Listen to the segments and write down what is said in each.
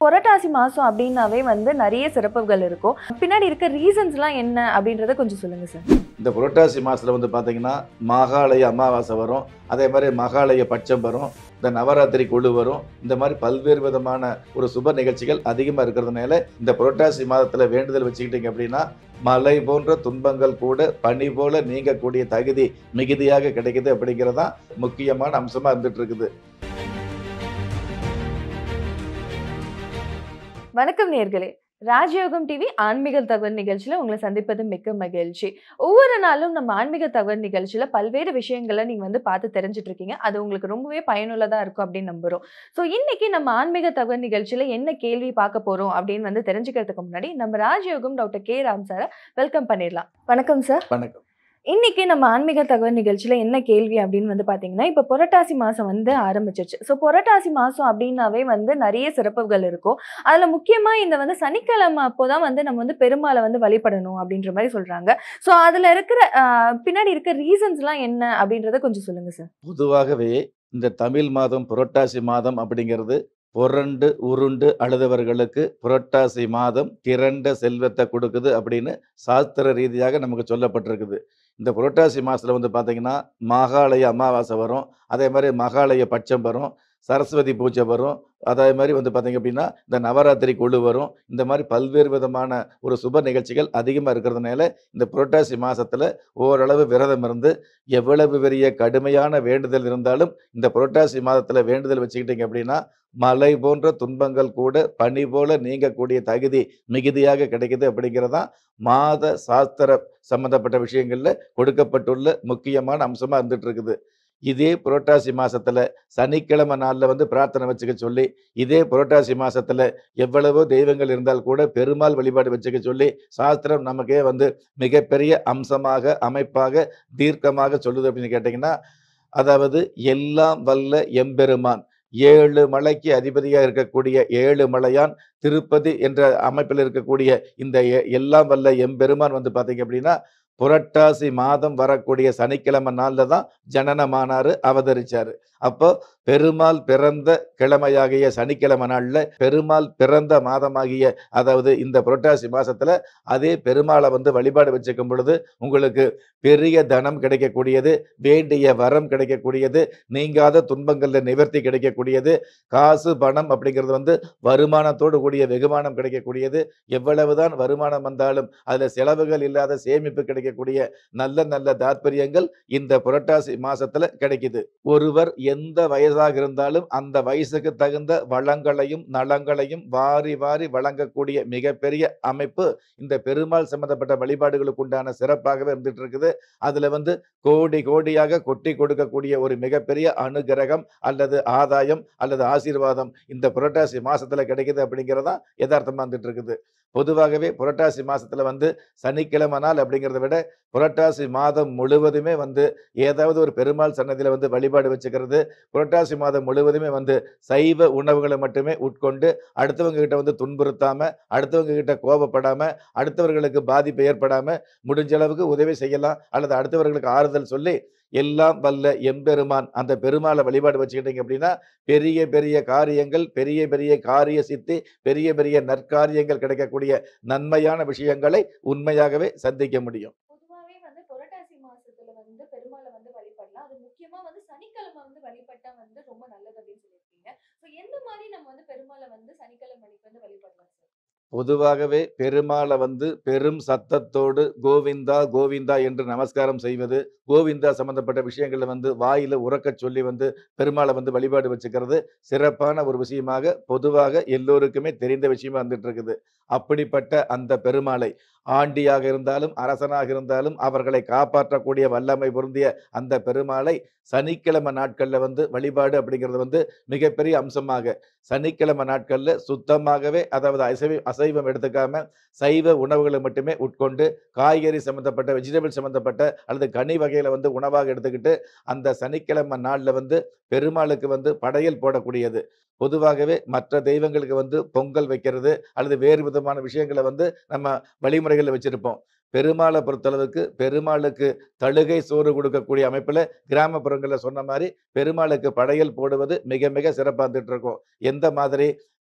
புரட்டாசி மாதம் அப்படின்னாவே வந்து நிறைய சிறப்புகள் இருக்கும் பின்னாடி இருக்க ரீசன்ஸ்லாம் என்ன அப்படின்றத கொஞ்சம் சொல்லுங்க சார் இந்த புரட்டாசி மாதத்தில் வந்து பார்த்தீங்கன்னா மகாலய அமாவாசை வரும் அதே மாதிரி மகாலய பட்சம் வரும் இந்த நவராத்திரி குழு வரும் இந்த மாதிரி பல்வேறு விதமான ஒரு சுப நிகழ்ச்சிகள் அதிகமாக இருக்கிறதுனால இந்த புரட்டாசி மாதத்தில் வேண்டுதல் வச்சுக்கிட்டீங்க அப்படின்னா மலை போன்ற துன்பங்கள் கூட பனி போல நீங்கக்கூடிய தகுதி மிகுதியாக கிடைக்குது அப்படிங்கிறதான் முக்கியமான அம்சமாக இருந்துட்டு இருக்குது வணக்கம் நேர்களே ராஜயோகம் டிவி ஆன்மீக தகவல் நிகழ்ச்சியில் உங்களை சந்திப்பது மிக்க மகிழ்ச்சி ஒவ்வொரு நாளும் நம்ம ஆன்மீக தகவல் நிகழ்ச்சியில் பல்வேறு விஷயங்களை நீங்கள் வந்து பார்த்து தெரிஞ்சுட்டு இருக்கீங்க அது உங்களுக்கு ரொம்பவே பயனுள்ளதாக இருக்கும் அப்படின்னு நம்புகிறோம் ஸோ இன்னைக்கு நம்ம ஆன்மீக தகவல் நிகழ்ச்சியில் என்ன கேள்வி பார்க்க போகிறோம் அப்படின்னு வந்து தெரிஞ்சுக்கிறதுக்கு முன்னாடி நம்ம ராஜயோகம் டாக்டர் கே ராம் சாரை வெல்கம் பண்ணிடலாம் வணக்கம் சார் வணக்கம் இன்னைக்கு நம்ம ஆன்மீக தகவல் நிகழ்ச்சியில் என்ன கேள்வி அப்படின்னு வந்து பார்த்தீங்கன்னா இப்போ புரட்டாசி மாதம் வந்து ஆரம்பிச்சிருச்சு ஸோ புரட்டாசி மாதம் அப்படின்னாவே வந்து நிறைய சிறப்புகள் இருக்கும் அதில் முக்கியமாக இந்த வந்து சனிக்கிழமை அப்போ தான் வந்து நம்ம வந்து பெருமாளை வந்து வழிபடணும் அப்படின்ற மாதிரி சொல்கிறாங்க ஸோ அதில் இருக்கிற ஆஹ், பின்னாடி இருக்க ரீசன்ஸ்லாம் என்ன அப்படின்றத கொஞ்சம் சொல்லுங்கள் சார் பொதுவாகவே இந்த தமிழ் மாதம் புரட்டாசி மாதம் அப்படிங்கிறது புரண்டு உருண்டு அழுதவர்களுக்கு புரட்டாசி மாதம் திரண்ட செல்வத்தை கொடுக்குது அப்படின்னு சாஸ்திர ரீதியாக நமக்கு சொல்லப்பட்டிருக்குது இந்த புரட்டாசி மாதத்தில் வந்து பார்த்தீங்கன்னா மகாலய அமாவாசை வரும் அதே மாதிரி மகாலய பட்சம் வரும் சரஸ்வதி பூஜை வரும் அதே மாதிரி வந்து பார்த்தீங்க அப்படின்னா இந்த நவராத்திரி குழு வரும் இந்த மாதிரி பல்வேறு விதமான ஒரு சுப நிகழ்ச்சிகள் அதிகமாக இருக்கிறதுனால இந்த புரட்டாசி மாதத்தில் ஓரளவு விரதம் இருந்து எவ்வளவு பெரிய கடுமையான வேண்டுதல் இருந்தாலும் இந்த புரட்டாசி மாதத்தில் வேண்டுதல் வச்சுக்கிட்டீங்க அப்படின்னா மலை போன்ற துன்பங்கள் கூட பனி போல நீங்கக்கூடிய தகுதி மிகுதியாக கிடைக்குது அப்படிங்கிறதான் மாத சாஸ்திர சம்பந்தப்பட்ட விஷயங்கள்ல கொடுக்கப்பட்டுள்ள முக்கியமான அம்சமா இருந்துட்டு இருக்குது இதே புரட்டாசி மாசத்துல சனிக்கிழமை நாள்ல வந்து பிரார்த்தனை வச்சுக்க சொல்லி இதே புரட்டாசி மாசத்துல எவ்வளவோ தெய்வங்கள் இருந்தால் கூட பெருமாள் வழிபாடு வச்சுக்க சொல்லி சாஸ்திரம் நமக்கே வந்து மிகப்பெரிய அம்சமாக அமைப்பாக தீர்க்கமாக சொல்லுது அப்படின்னு கேட்டிங்கன்னா அதாவது எல்லாம் வல்ல எம்பெருமான் ஏழு மலைக்கு அதிபதியாக இருக்கக்கூடிய ஏழு மலையான் திருப்பதி என்ற அமைப்பில் இருக்கக்கூடிய இந்த எ- எல்லாம் வல்ல எம்பெருமான் வந்து பார்த்தீங்க அப்படின்னா புரட்டாசி மாதம் வரக்கூடிய சனிக்கிழமை நாளில் தான் ஜனனமானாரு அவதரிச்சாரு அப்போ பெருமாள் பிறந்த கிழமையாகிய சனிக்கிழமை நாளில் பெருமாள் பிறந்த மாதமாகிய அதாவது இந்த புரட்டாசி மாசத்துல அதே பெருமாளை வந்து வழிபாடு வச்சுக்கும் பொழுது உங்களுக்கு பெரிய தனம் கிடைக்கக்கூடியது வேண்டிய வரம் கிடைக்கக்கூடியது நீங்காத துன்பங்கள்ல நிவர்த்தி கிடைக்கக்கூடியது காசு பணம் அப்படிங்கிறது வந்து வருமானத்தோடு கூடிய வெகுமானம் கிடைக்கக்கூடியது எவ்வளவுதான் வருமானம் வந்தாலும் அதுல செலவுகள் இல்லாத சேமிப்பு கிடைக்கக்கூடிய நல்ல நல்ல தாத்பரியங்கள் இந்த புரட்டாசி மாசத்துல கிடைக்குது ஒருவர் எந்த வயசாக இருந்தாலும் அந்த வயசுக்கு தகுந்த வளங்களையும் நலங்களையும் வாரி வாரி வழங்கக்கூடிய மிகப்பெரிய அமைப்பு இந்த பெருமாள் சம்பந்தப்பட்ட வழிபாடுகளுக்கு உண்டான சிறப்பாகவே இருந்துட்டு இருக்குது அதுல வந்து கோடி கோடியாக கொட்டி கொடுக்கக்கூடிய ஒரு மிகப்பெரிய அனுகிரகம் அல்லது ஆதாயம் அல்லது ஆசீர்வாதம் இந்த புரட்டாசி மாசத்துல கிடைக்குது அப்படிங்கிறதா யதார்த்தமா வந்துட்டு இருக்குது பொதுவாகவே புரட்டாசி மாசத்துல வந்து சனிக்கிழமை நாள் அப்படிங்கிறத விட புரட்டாசி மாதம் முழுவதுமே வந்து ஏதாவது ஒரு பெருமாள் சன்னதியில வந்து வழிபாடு வச்சுக்கிறது புரட்டாசி மாதம் முழுவதுமே வந்து சைவ உணவுகளை மட்டுமே உட்கொண்டு அடுத்தவங்க கிட்ட வந்து துன்புறுத்தாம அடுத்தவங்க கிட்ட கோபப்படாம அடுத்தவர்களுக்கு பாதிப்பு ஏற்படாம முடிஞ்ச அளவுக்கு உதவி செய்யலாம் அல்லது அடுத்தவர்களுக்கு ஆறுதல் சொல்லி எல்லாம் வல்ல எம்பெருமான் அந்த பெருமாளை வழிபாடு வச்சுக்கிட்டீங்க அப்படின்னா பெரிய பெரிய காரியங்கள் பெரிய பெரிய காரிய சித்தி பெரிய பெரிய நற்காரியங்கள் கிடைக்கக்கூடிய நன்மையான விஷயங்களை உண்மையாகவே சந்திக்க முடியும் பொதுவாகவே வந்து புரட்டாசி மாசத்துல வந்து பெருமாளை வந்து வழிபடலாம் அது முக்கியமா வந்து சனிக்கிழமை வந்து வழிபட்டா வந்து ரொம்ப நல்லது அப்படின்னு சொல்லியிருக்கீங்க ஸோ எந்த மாதிரி நம்ம வந்து பெருமாளை வந்து சனிக்கிழமை அன்னைக்கு வந்து வழிபடலாம் சார் பொதுவாகவே பெருமாளை வந்து பெரும் சத்தத்தோடு கோவிந்தா கோவிந்தா என்று நமஸ்காரம் செய்வது கோவிந்தா சம்பந்தப்பட்ட விஷயங்களை வந்து வாயில உறக்கச் சொல்லி வந்து பெருமாளை வந்து வழிபாடு வச்சுக்கிறது சிறப்பான ஒரு விஷயமாக பொதுவாக எல்லோருக்குமே தெரிந்த விஷயமா வந்துட்டு இருக்குது அப்படிப்பட்ட அந்த பெருமாளை ஆண்டியாக இருந்தாலும் அரசனாக இருந்தாலும் அவர்களை காப்பாற்றக்கூடிய வல்லமை பொருந்திய அந்த பெருமாளை சனிக்கிழமை நாட்கள்ல வந்து வழிபாடு அப்படிங்கிறது வந்து மிகப்பெரிய அம்சமாக சனிக்கிழமை நாட்கள்ல சுத்தமாகவே அதாவது அசைவ அசைவம் எடுத்துக்காம சைவ உணவுகளை மட்டுமே உட்கொண்டு காய்கறி சம்பந்தப்பட்ட வெஜிடபிள் சம்பந்தப்பட்ட அல்லது கனி வகையில வந்து உணவாக எடுத்துக்கிட்டு அந்த சனிக்கிழமை நாள்ல வந்து பெருமாளுக்கு வந்து படையல் போடக்கூடியது பொதுவாகவே மற்ற தெய்வங்களுக்கு வந்து பொங்கல் வைக்கிறது அல்லது வேறு விதமான விஷயங்களை வந்து நம்ம வழிமுறைகளில் வச்சிருப்போம் பெருமாளை பொறுத்தளவுக்கு பெருமாளுக்கு தழுகை சோறு கொடுக்கக்கூடிய அமைப்பில் கிராமப்புறங்களில் சொன்ன மாதிரி பெருமாளுக்கு படையல் போடுவது மிக மிக சிறப்பாக இருந்துட்டு இருக்கும் எந்த மாதிரி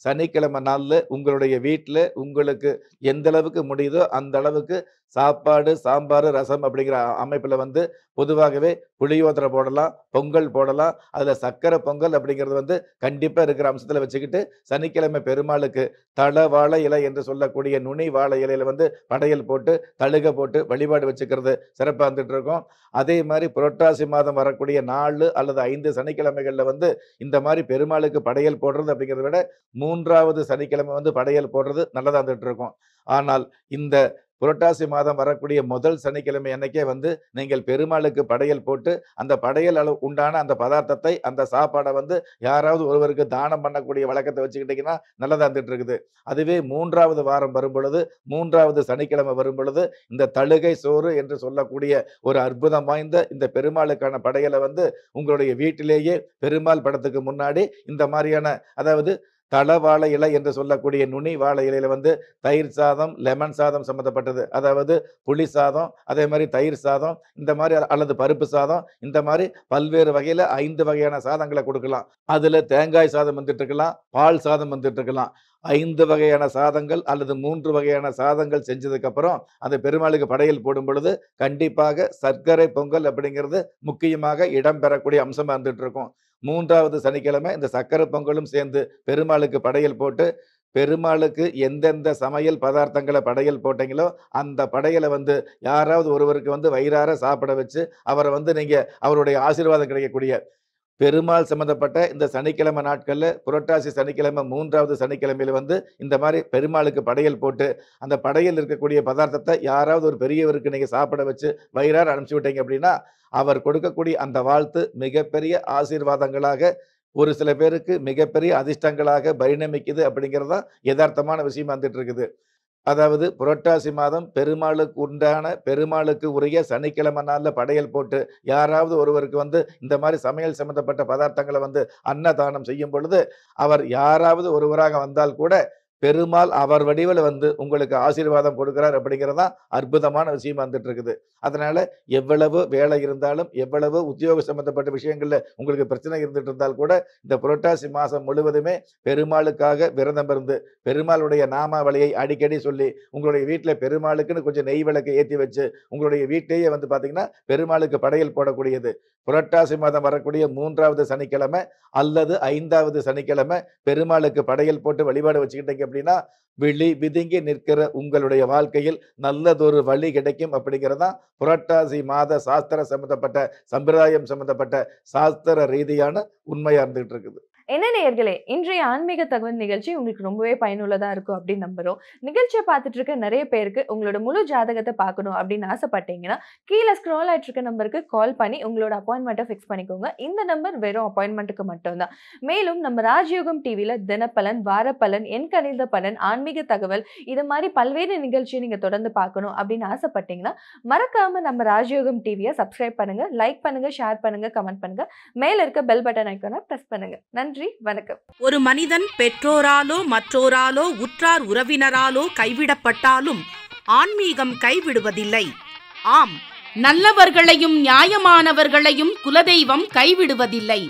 சனிக்கிழமை நாள்ல உங்களுடைய வீட்டில் உங்களுக்கு எந்த அளவுக்கு முடியுதோ அந்த அளவுக்கு சாப்பாடு சாம்பார் ரசம் அப்படிங்கிற அ- அமைப்புல வந்து பொதுவாகவே புளியோதரை போடலாம் பொங்கல் போடலாம் அதுல சக்கரை பொங்கல் அப்படிங்கிறது வந்து கண்டிப்பா இருக்கிற அம்சத்துல வச்சுக்கிட்டு சனிக்கிழமை பெருமாளுக்கு தள வாழை இலை என்று சொல்லக்கூடிய நுனி வாழை இலையில வந்து படையல் போட்டு தழுக போட்டு வழிபாடு வச்சுக்கிறது சிறப்பாக வந்துட்டு இருக்கோம் அதே மாதிரி புரட்டாசி மாதம் வரக்கூடிய நாலு அல்லது ஐந்து சனிக்கிழமைகள்ல வந்து இந்த மாதிரி பெருமாளுக்கு படையல் போடுறது அப்படிங்கிறத விட மூன்றாவது சனிக்கிழமை வந்து படையல் போடுறது நல்லதா வந்துட்டு இருக்கும் ஆனால் இந்த புரட்டாசி மாதம் வரக்கூடிய முதல் சனிக்கிழமை அன்னைக்கே வந்து நீங்கள் பெருமாளுக்கு படையல் போட்டு அந்த படையல் அளவு உண்டான அந்த பதார்த்தத்தை அந்த சாப்பாடை வந்து யாராவது ஒருவருக்கு தானம் பண்ணக்கூடிய வழக்கத்தை வச்சுக்கிட்டீங்கன்னா நல்லதா இருந்துட்டு இருக்குது அதுவே மூன்றாவது வாரம் வரும் பொழுது மூன்றாவது சனிக்கிழமை வரும் பொழுது இந்த தழுகை சோறு என்று சொல்லக்கூடிய ஒரு அற்புதம் வாய்ந்த இந்த பெருமாளுக்கான படையலை வந்து உங்களுடைய வீட்டிலேயே பெருமாள் படத்துக்கு முன்னாடி இந்த மாதிரியான அதாவது தள வாழை இலை என்று சொல்லக்கூடிய நுனி வாழை இலையில வந்து தயிர் சாதம் லெமன் சாதம் சம்மந்தப்பட்டது அதாவது புளி சாதம் அதே மாதிரி தயிர் சாதம் இந்த மாதிரி அல்ல- அல்லது பருப்பு சாதம் இந்த மாதிரி பல்வேறு வகையில ஐந்து வகையான சாதங்களை கொடுக்கலாம் அதுல தேங்காய் சாதம் வந்துட்டு இருக்கலாம் பால் சாதம் வந்துட்டு இருக்கலாம் ஐந்து வகையான சாதங்கள் அல்லது மூன்று வகையான சாதங்கள் செஞ்சதுக்கு அப்புறம் அந்த பெருமாளுக்கு படையல் போடும் பொழுது கண்டிப்பாக சர்க்கரை பொங்கல் அப்படிங்கிறது முக்கியமாக இடம்பெறக்கூடிய அம்சமா இருந்துட்டு இருக்கும் மூன்றாவது சனிக்கிழமை இந்த சர்க்கரை பொங்கலும் சேர்ந்து பெருமாளுக்கு படையல் போட்டு பெருமாளுக்கு எந்தெந்த சமையல் பதார்த்தங்களை படையல் போட்டீங்களோ அந்த படையலை வந்து யாராவது ஒருவருக்கு வந்து வயிறார சாப்பிட வச்சு அவரை வந்து நீங்க அவருடைய ஆசீர்வாதம் கிடைக்கக்கூடிய பெருமாள் சம்பந்தப்பட்ட இந்த சனிக்கிழமை நாட்கள்ல புரட்டாசி சனிக்கிழமை மூன்றாவது சனிக்கிழமையில வந்து இந்த மாதிரி பெருமாளுக்கு படையல் போட்டு அந்த படையல் இருக்கக்கூடிய பதார்த்தத்தை யாராவது ஒரு பெரியவருக்கு நீங்க சாப்பிட வச்சு வயிறார அனுப்பிச்சு விட்டீங்க அப்படின்னா அவர் கொடுக்கக்கூடிய அந்த வாழ்த்து மிகப்பெரிய ஆசீர்வாதங்களாக ஒரு சில பேருக்கு மிகப்பெரிய அதிர்ஷ்டங்களாக பரிணமிக்குது அப்படிங்கிறது தான் யதார்த்தமான விஷயமா வந்துட்டு இருக்குது அதாவது புரட்டாசி மாதம் பெருமாளுக்கு உண்டான பெருமாளுக்கு உரிய சனிக்கிழமை நாளில் படையல் போட்டு யாராவது ஒருவருக்கு வந்து இந்த மாதிரி சமையல் சம்பந்தப்பட்ட பதார்த்தங்களை வந்து அன்னதானம் செய்யும் பொழுது அவர் யாராவது ஒருவராக வந்தால் கூட பெருமாள் அவர் வடிவில் வந்து உங்களுக்கு ஆசீர்வாதம் கொடுக்கிறார் அப்படிங்கிறதா அற்புதமான விஷயமா வந்துட்டு இருக்குது அதனால எவ்வளவு வேலை இருந்தாலும் எவ்வளவு உத்தியோக சம்பந்தப்பட்ட விஷயங்கள்ல உங்களுக்கு பிரச்சனை இருந்துட்டு இருந்தால் கூட இந்த புரட்டாசி மாசம் முழுவதுமே பெருமாளுக்காக விரதம் இருந்து பெருமாளுடைய நாமாவளியை அடிக்கடி சொல்லி உங்களுடைய வீட்டில் பெருமாளுக்குன்னு கொஞ்சம் நெய் விளக்கை ஏற்றி வச்சு உங்களுடைய வீட்டையே வந்து பார்த்தீங்கன்னா பெருமாளுக்கு படையல் போடக்கூடியது புரட்டாசி மாதம் வரக்கூடிய மூன்றாவது சனிக்கிழமை அல்லது ஐந்தாவது சனிக்கிழமை பெருமாளுக்கு படையல் போட்டு வழிபாடு வச்சுக்கிட்டீங்க அப்படின்னா விழி விதுங்கி நிற்கிற உங்களுடைய வாழ்க்கையில் நல்லதொரு வழி கிடைக்கும் அப்படிங்கிறதா புரட்டாசி மாத சாஸ்திர சம்பந்தப்பட்ட சம்பிரதாயம் சம்பந்தப்பட்ட சாஸ்திர ரீதியான உண்மையா இருந்துகிட்டு இருக்குது என்ன நேயர்களே இன்றைய ஆன்மீக தகவல் நிகழ்ச்சி உங்களுக்கு ரொம்பவே பயனுள்ளதா இருக்கும் அப்படின்னு நம்புறோம் நிகழ்ச்சியை பார்த்துட்டு இருக்க நிறைய பேருக்கு உங்களோட முழு ஜாதகத்தை பார்க்கணும் அப்படின்னு ஆசைப்பட்டீங்கன்னா கீழே ஸ்க்ரோல் ஆயிட்டு இருக்க நம்பருக்கு கால் பண்ணி உங்களோட அப்பாயின்மெண்ட்டை ஃபிக்ஸ் பண்ணிக்கோங்க இந்த நம்பர் வெறும் அப்பாயின்மெண்ட்டுக்கு மட்டும்தான் மேலும் நம்ம ராஜயோகம் டிவியில தினப்பலன் வாரப்பலன் என் கணித பலன் ஆன்மீக தகவல் இது மாதிரி பல்வேறு நிகழ்ச்சியை நீங்க தொடர்ந்து பார்க்கணும் அப்படின்னு ஆசைப்பட்டீங்கன்னா மறக்காம நம்ம ராஜயோகம் டிவியை சப்ஸ்கிரைப் பண்ணுங்க லைக் பண்ணுங்க ஷேர் பண்ணுங்க கமெண்ட் பண்ணுங்க மேல இருக்க பெல் பட்டன் ஐக்கானை பிரஸ் பண்ணுங்க நன்றி வணக்கம் ஒரு மனிதன் பெற்றோராலோ மற்றோராலோ உற்றார் உறவினராலோ கைவிடப்பட்டாலும் ஆன்மீகம் கைவிடுவதில்லை ஆம் நல்லவர்களையும் நியாயமானவர்களையும் குலதெய்வம் கைவிடுவதில்லை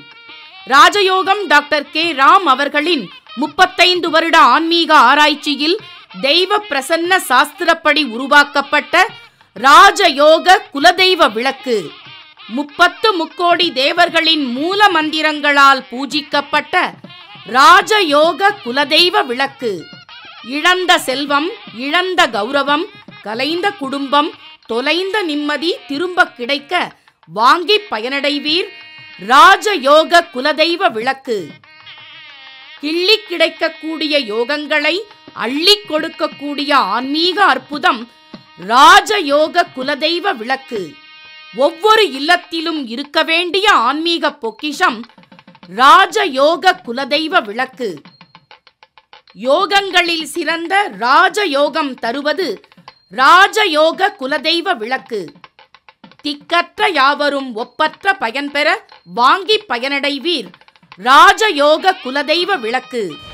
ராஜயோகம் டாக்டர் கே ராம் அவர்களின் முப்பத்தைந்து வருட ஆன்மீக ஆராய்ச்சியில் தெய்வ பிரசன்ன சாஸ்திரப்படி உருவாக்கப்பட்ட ராஜயோக குலதெய்வ விளக்கு முப்பத்து முக்கோடி தேவர்களின் மூல மந்திரங்களால் பூஜிக்கப்பட்ட ராஜயோக குலதெய்வ விளக்கு இழந்த செல்வம் இழந்த கௌரவம் கலைந்த குடும்பம் தொலைந்த நிம்மதி திரும்ப கிடைக்க வாங்கி பயனடைவீர் ராஜயோக குலதெய்வ விளக்கு கிள்ளி கிடைக்கக்கூடிய யோகங்களை அள்ளி கொடுக்கக்கூடிய ஆன்மீக அற்புதம் ராஜயோக குலதெய்வ விளக்கு ஒவ்வொரு இல்லத்திலும் இருக்க வேண்டிய ஆன்மீக பொக்கிஷம் ராஜயோக குலதெய்வ விளக்கு யோகங்களில் சிறந்த ராஜயோகம் தருவது ராஜயோக குலதெய்வ விளக்கு திக்கற்ற யாவரும் ஒப்பற்ற பயன்பெற வாங்கி பயனடைவீர் ராஜயோக குலதெய்வ விளக்கு